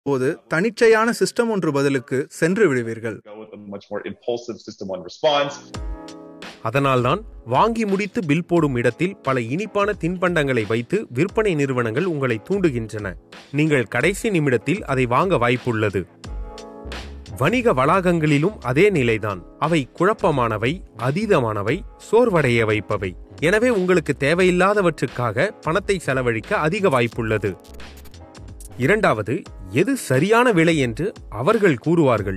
போது தனிச்சையான சிஸ்டம் ஒன்று பதிலுக்கு சென்று விடுவீர்கள் go with a much more impulsive system one response. அதனால்தான் வாங்கி முடித்து பில் போடும் இடத்தில் பல இனிப்பான தின்பண்டங்களை வைத்து விற்பனை நிறுவனங்கள் உங்களை தூண்டுகின்றன நீங்கள் கடைசி நிமிடத்தில் அதை வாங்க வாய்ப்புள்ளது வணிக வளாகங்களிலும் அதே நிலைதான் அவை குழப்பமானவை அதீதமானவை சோர்வடைய வைப்பவை எனவே உங்களுக்கு தேவையில்லாதவற்றுக்காக பணத்தை செலவழிக்க அதிக வாய்ப்புள்ளது இரண்டாவது எது சரியான விலை என்று அவர்கள் கூறுவார்கள்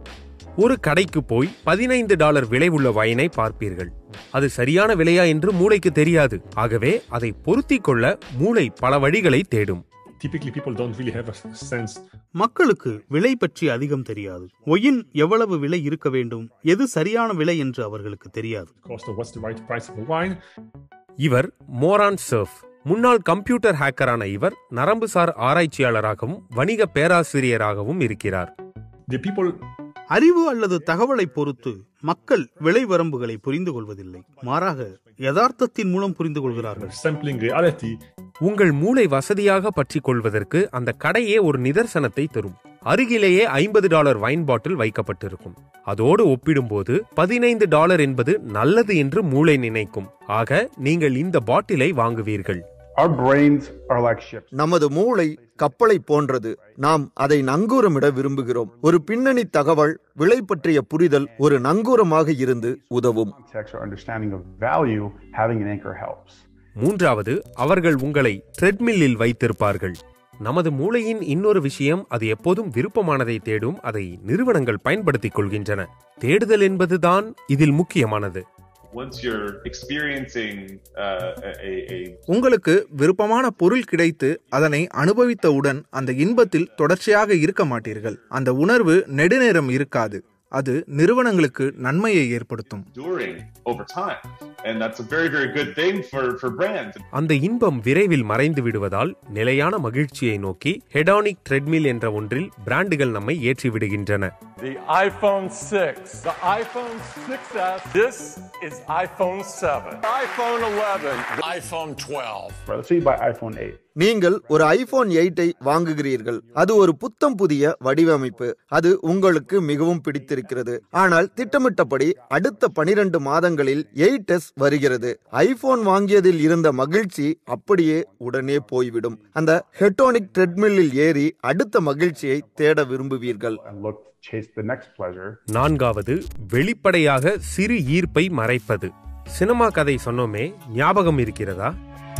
ஒரு கடைக்கு போய் பதினைந்து டாலர் விலை உள்ள வைனை பார்ப்பீர்கள் அது சரியான விலையா என்று மூளைக்கு தெரியாது ஆகவே அதை பொருத்திக் கொள்ள மூளை பல வழிகளை தேடும் typically people don't really have a sense மக்களுக்கு விலை பற்றி அதிகம் தெரியாது ஒயின் எவ்வளவு விலை இருக்க வேண்டும் எது சரியான விலை என்று அவர்களுக்கு தெரியாது cost of what's the right price of a wine. இவர் மோரான் சர்ஃப் முன்னாள் கம்ப்யூட்டர் ஹேக்கரான இவர் நரம்புசார் ஆராய்ச்சியாளராகவும் வணிக பேராசிரியராகவும் இருக்கிறார் The people அறிவு அல்லது தகவலை பொறுத்து மக்கள் விலை வரம்புகளை புரிந்து கொள்வதில்லை மாறாக யதார்த்தத்தின் மூலம் புரிந்து கொள்கிறார்கள் are sampling reality உங்கள் மூளை வசதியாக பற்றிக் கொள்வதற்கு அந்த கடையே ஒரு நிதர்சனத்தை தரும் அருகிலேயே ஐம்பது டாலர் வைன் பாட்டில் வைக்கப்பட்டிருக்கும் அதோடு ஒப்பிடும்போது பதினைந்து டாலர் என்பது நல்லது என்று மூளை நினைக்கும் ஆக நீங்கள் இந்த பாட்டிலை வாங்குவீர்கள் Our brains are like ships. நமது மூளை கப்பலை போன்றது நாம் அதை நங்கூரமிட விரும்புகிறோம் ஒரு பின்னணி தகவல் விலை பற்றிய புரிதல் ஒரு நங்கூரமாக இருந்து உதவும் Context or understanding of value, having an anchor helps. மூன்றாவது அவர்கள் உங்களை ட்ரெட்மில்லில் வைத்திருப்பார்கள் நமது மூளையின் இன்னொரு விஷயம் அது எப்போதும் விருப்பமானதை தேடும் அதை நிறுவனங்கள் பயன்படுத்திக் கொள்கின்றன தேடுதல் என்பதுதான் இதில் முக்கியமானது Once you're experiencing uh, a, a உங்களுக்கு விருப்பமான பொருள் கிடைத்து அதனை அனுபவித்தவுடன் அந்த இன்பத்தில் தொடர்ச்சியாக இருக்க மாட்டீர்கள் அந்த உணர்வு நெடுநேரம் இருக்காது அது நிறுவனங்களுக்கு நன்மையை ஏற்படுத்தும் enduring over time, and that's a very very good thing for for brands. அந்த இன்பம் விரைவில் மறைந்து விடுவதால் நிலையான மகிழ்ச்சியை நோக்கி ஹெடானிக் ட்ரெட்மில் என்ற ஒன்றில் பிராண்டுகள் நம்மை ஏற்றி விடுகின்றன The iPhone 6, the iPhone 6s. This is iPhone 7, iPhone 11, iPhone 12. Right, let's say you buy iPhone 8. நீங்கள் ஒரு ஐபோன் எயிட்டை வாங்குகிறீர்கள் அது ஒரு புத்தம் புதிய வடிவமைப்பு அது உங்களுக்கு மிகவும் பிடித்திருக்கிறது ஆனால் திட்டமிட்டபடி அடுத்த பனிரெண்டு மாதங்களில் எயிட் எஸ் வருகிறது ஐபோன் வாங்கியதில் இருந்த மகிழ்ச்சி அப்படியே உடனே போய்விடும் அந்த ஹெட்டோனிக் ட்ரெட்மில்லில் ஏறி அடுத்த மகிழ்ச்சியை தேட விரும்புவீர்கள் And look, chase the next pleasure. நான்காவது வெளிப்படையாக சிறு ஈர்ப்பை மறைப்பது சினிமா கதை சொன்னோமே ஞாபகம் இருக்கிறதா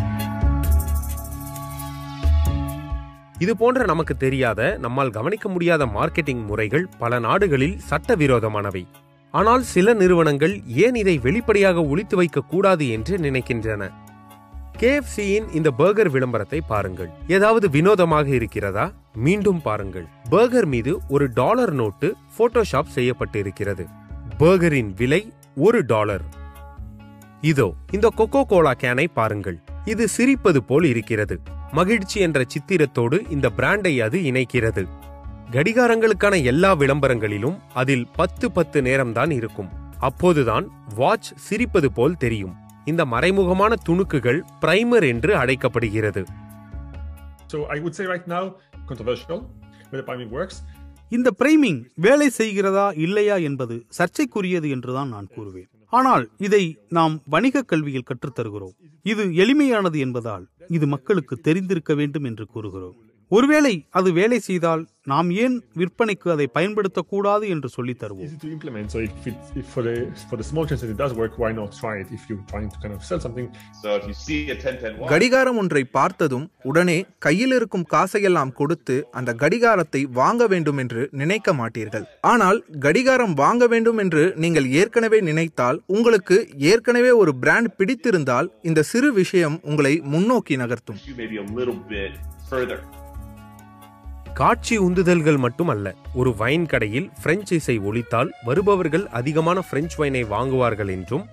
இது போன்ற நமக்கு தெரியாத நம்மால் கவனிக்க முடியாத மார்க்கெட்டிங் முறைகள் பல நாடுகளில் சட்டவிரோதமானவை ஆனால் சில நிறுவனங்கள் ஏன் இதை வெளிப்படையாக ஒளித்து வைக்க கூடாது என்று நினைக்கின்றன கேஎஃப்சியின் இந்த பர்கர் விளம்பரத்தை பாருங்கள் ஏதாவது வினோதமாக இருக்கிறதா மீண்டும் பாருங்கள் பர்கர் மீது ஒரு டாலர் நோட்டு போட்டோஷாப் செய்யப்பட்டு இருக்கிறது பர்கரின் விலை ஒரு டாலர் இதோ இந்த கொக்கோ கோலா கேனை பாருங்கள் இது சிரிப்பது போல் இருக்கிறது மகிழ்ச்சி என்ற சித்திரத்தோடு இந்த பிராண்டை அது இணைக்கிறது கடிகாரங்களுக்கான எல்லா விளம்பரங்களிலும் அதில் பத்து பத்து நேரம்தான் இருக்கும் அப்போதுதான் வாட்ச் சிரிப்பது போல் தெரியும் இந்த மறைமுகமான துணுக்குகள் பிரைமர் என்று அழைக்கப்படுகிறது So I would say right now, controversial, but the timing works. இந்த பிரைமிங் வேலை செய்கிறதா இல்லையா என்பது சர்ச்சைக்குரியது என்றுதான் நான் கூறுவேன் ஆனால் இதை நாம் வணிக கல்வியில் கற்றுத்தருகிறோம் இது எளிமையானது என்பதால் இது மக்களுக்கு தெரிந்திருக்க வேண்டும் என்று கூறுகிறோம் ஒருவேளை அது வேலை செய்தால் நாம் ஏன் விற்பனைக்கு அதை பயன்படுத்தக்கூடாது என்று சொல்லித் தருவோம் Easy to implement. So if, it, if for the for the small chance that it does work, why not try it? If you're trying to kind of sell something, So if you see a 1010 watch, கடிகாரம் ஒன்றை பார்த்ததும் உடனே கையில் இருக்கும் காசையெல்லாம் கொடுத்து அந்த கடிகாரத்தை வாங்க வேண்டும் என்று நினைக்க மாட்டீர்கள் ஆனால் கடிகாரம் வாங்க வேண்டும் என்று நீங்கள் ஏற்கனவே நினைத்தால் உங்களுக்கு ஏற்கனவே ஒரு பிராண்ட் பிடித்திருந்தால் இந்த சிறு விஷயம் உங்களை முன்னோக்கி நகர்த்தும் you maybe a little bit further. காட்சி உந்துதல்கள் மட்டுமல்ல ஒரு வைன் கடையில் பிரெஞ்சு இசை ஒலித்தால் வருபவர்கள் அதிகமான பிரெஞ்சு வைனை வாங்குவார்கள் என்றும்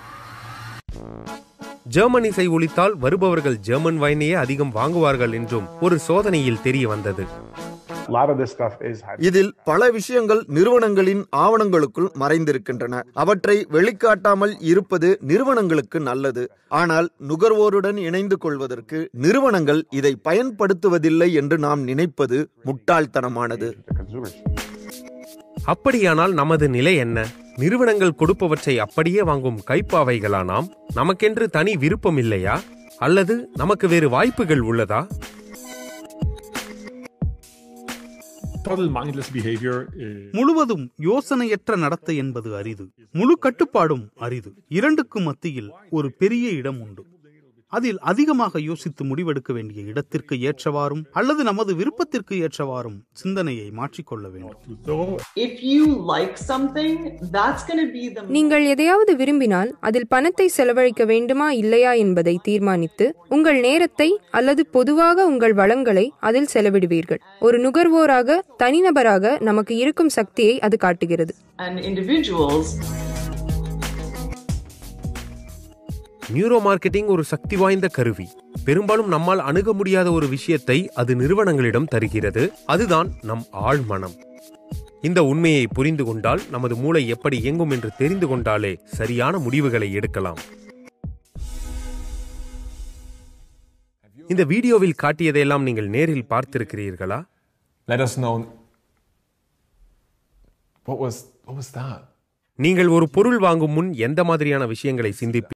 ஜெர்மன் இசை ஒலித்தால் வருபவர்கள் ஜெர்மன் வைனையே அதிகம் வாங்குவார்கள் என்றும் ஒரு சோதனையில் தெரிய வந்தது A lot of this stuff is hiding. இதில் பல விஷயங்கள் நிறுவனங்களின் ஆவணங்களுக்குள் மறைந்திருக்கின்றன அவற்றை வெளிக்காட்டாமல் இருப்பது நிறுவனங்களுக்கு நல்லது ஆனால் நுகர்வோருடன் இணைந்து கொள்வதற்கு நிறுவனங்கள் இதை பயன்படுத்துவதில்லை என்று நாம் நினைப்பது முட்டாள்தனமானது The consumers. அப்படியானால் நமது நிலை என்ன நிறுவனங்கள் கொடுப்பவற்றை அப்படியே வாங்கும் கைப்பாவைகளா நாம் நமக்கென்று தனி விருப்பம் இல்லையா அல்லது நமக்கு வேறு வாய்ப்புகள் உள்ளதா Total mindless behavior. Uh, முழுவதும் யோசனையற்ற நடத்தை என்பது அரிது முழு கட்டுப்பாடும் அரிது இரண்டுக்கும் மத்தியில் ஒரு பெரிய இடம் உண்டு அதில் அதிகமாக யோசித்து முடிவெடுக்க வேண்டிய இடத்திற்கு ஏற்றவாறும் அல்லது நமது விருப்பத்திற்கு ஏற்றவாறும் சிந்தனையை மாற்றிக்கொள்ள வேண்டும் to throw If you like something, that's going to be the நீங்கள் எதையாவது விரும்பினால் அதில் பணத்தை செலவழிக்க வேண்டுமா இல்லையா என்பதை தீர்மானித்து உங்கள் நேரத்தை அல்லது பொதுவாக உங்கள் வளங்களை அதில் செலவிடுவீர்கள் ஒரு நுகர்வோராக தனிநபராக நமக்கு இருக்கும் சக்தியை அது காட்டுகிறது and individuals நியூரோ மார்க்கெட்டிங் ஒரு சக்தி வாய்ந்த கருவி பெரும்பாலும் நம்மால் அணுக முடியாத ஒரு விஷயத்தை அது நிறுவனங்களிடம் தருகிறது அதுதான் நம் ஆழ்மனம் இந்த உண்மையை புரிந்து கொண்டால் நமது மூளை எப்படி இயங்கும் என்று தெரிந்து கொண்டாலே சரியான முடிவுகளை எடுக்கலாம் இந்த வீடியோவில் காட்டியதையெல்லாம் நீங்கள் நேரில் பார்த்திருக்கிறீர்களா Let us know. What was what was that? நீங்கள் ஒரு பொருள் வாங்கும் முன் எந்த மாதிரியான விஷயங்களை சிந்திப்பீர்கள்